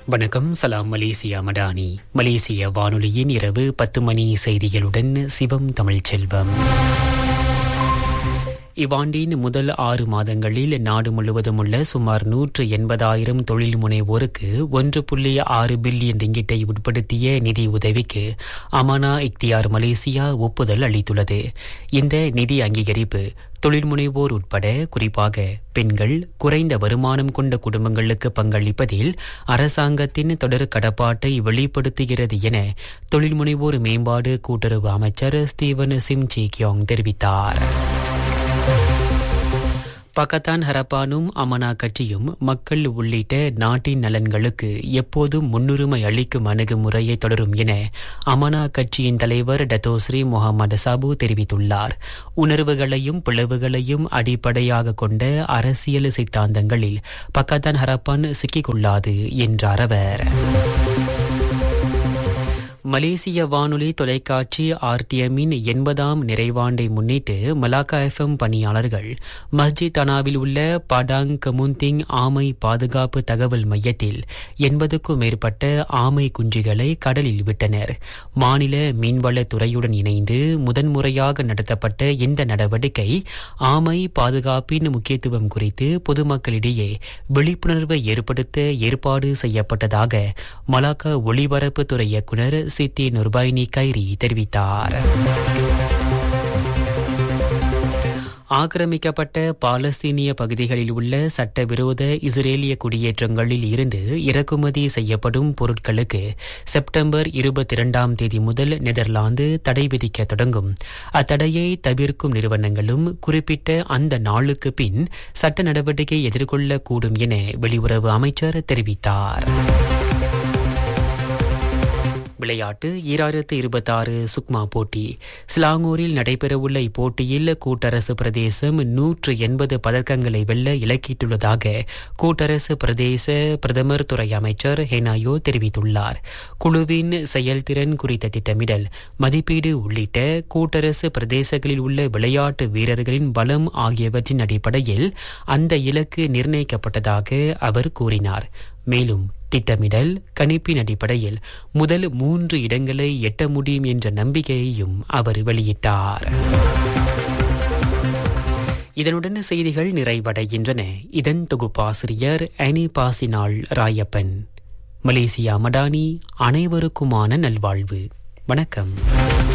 வணக்கம் சலாம் மலேசியா மடானி மலேசிய வானொலியின் இரவு பத்து மணி செய்திகளுடன் சிவம் தமிழ் செல்வம் இவ்வாண்டின் முதல் ஆறு மாதங்களில் நாடு முழுவதும் உள்ள சுமார் நூற்று எண்பதாயிரம் தொழில் முனைவோருக்கு ஒன்று புள்ளி ஆறு பில்லியன் ரிங்கிட்டை உட்படுத்திய நிதி உதவிக்கு அமானா இக்தியார் மலேசியா ஒப்புதல் அளித்துள்ளது இந்த நிதி அங்கீகரிப்பு தொழில் முனைவோர் உட்பட குறிப்பாக பெண்கள் குறைந்த வருமானம் கொண்ட குடும்பங்களுக்கு பங்களிப்பதில் அரசாங்கத்தின் தொடர் கடப்பாட்டை வெளிப்படுத்துகிறது என தொழில் முனைவோர் மேம்பாடு கூட்டுறவு அமைச்சர் ஸ்டீவன் சிம் ஜி கியோங் தெரிவித்தார் பக்கத்தான் ஹரப்பானும் அமனா கட்சியும் மக்கள் உள்ளிட்ட நாட்டின் நலன்களுக்கு எப்போதும் முன்னுரிமை அளிக்கும் அணுகுமுறையை தொடரும் என அமனா கட்சியின் தலைவர் டத்தோஸ்ரீ முகமது சாபு தெரிவித்துள்ளார் உணர்வுகளையும் பிளவுகளையும் அடிப்படையாக கொண்ட அரசியல் சித்தாந்தங்களில் பக்கத்தான் ஹரப்பான் சிக்கிக்கொள்ளாது என்றார் அவர் மலேசிய வானொலி தொலைக்காட்சி ஆர்டிஎம்மின் எண்பதாம் நிறைவாண்டை முன்னிட்டு மலாக்கா எஃப்எம் பணியாளர்கள் மஸ்ஜித் அனாவில் உள்ள படாங் கமுந்திங் ஆமை பாதுகாப்பு தகவல் மையத்தில் எண்பதுக்கும் மேற்பட்ட ஆமை குஞ்சுகளை கடலில் விட்டனர் மாநில மீன்வளத்துறையுடன் இணைந்து முதன்முறையாக நடத்தப்பட்ட இந்த நடவடிக்கை ஆமை பாதுகாப்பின் முக்கியத்துவம் குறித்து பொதுமக்களிடையே விழிப்புணர்வை ஏற்படுத்த ஏற்பாடு செய்யப்பட்டதாக மலாக்கா ஒளிபரப்புத்துறை இயக்குநர் சித்தி நுர்பைனி கைரி தெரிவித்தார் ஆக்கிரமிக்கப்பட்ட பாலஸ்தீனிய பகுதிகளில் உள்ள சட்டவிரோத இஸ்ரேலிய குடியேற்றங்களில் இருந்து இறக்குமதி செய்யப்படும் பொருட்களுக்கு செப்டம்பர் இருபத்தி இரண்டாம் தேதி முதல் நெதர்லாந்து தடை விதிக்க தொடங்கும் அத்தடையை தவிர்க்கும் நிறுவனங்களும் குறிப்பிட்ட அந்த நாளுக்கு பின் சட்ட நடவடிக்கை எதிர்கொள்ளக்கூடும் என வெளியுறவு அமைச்சர் தெரிவித்தார் விளையாட்டு ஈராயிரத்து இருபத்தாறு சுக்மா போட்டி சிலாங்கூரில் நடைபெறவுள்ள இப்போட்டியில் கூட்டரசு பிரதேசம் நூற்று எண்பது பதக்கங்களை வெல்ல இலக்கிட்டுள்ளதாக கூட்டரசு பிரதேச பிரதமர் துறை அமைச்சர் ஹெனாயோ தெரிவித்துள்ளார் குழுவின் செயல்திறன் குறித்த திட்டமிடல் மதிப்பீடு உள்ளிட்ட கூட்டரசு பிரதேசங்களில் உள்ள விளையாட்டு வீரர்களின் பலம் ஆகியவற்றின் அடிப்படையில் அந்த இலக்கு நிர்ணயிக்கப்பட்டதாக அவர் கூறினார் மேலும் திட்டமிடல் கணிப்பின் அடிப்படையில் முதல் மூன்று இடங்களை எட்ட முடியும் என்ற நம்பிக்கையையும் அவர் வெளியிட்டார் இதனுடன் செய்திகள் நிறைவடைகின்றன இதன் தொகுப்பாசிரியர் அனி பாசினாள் ராயப்பன் மலேசியா மடானி அனைவருக்குமான நல்வாழ்வு வணக்கம்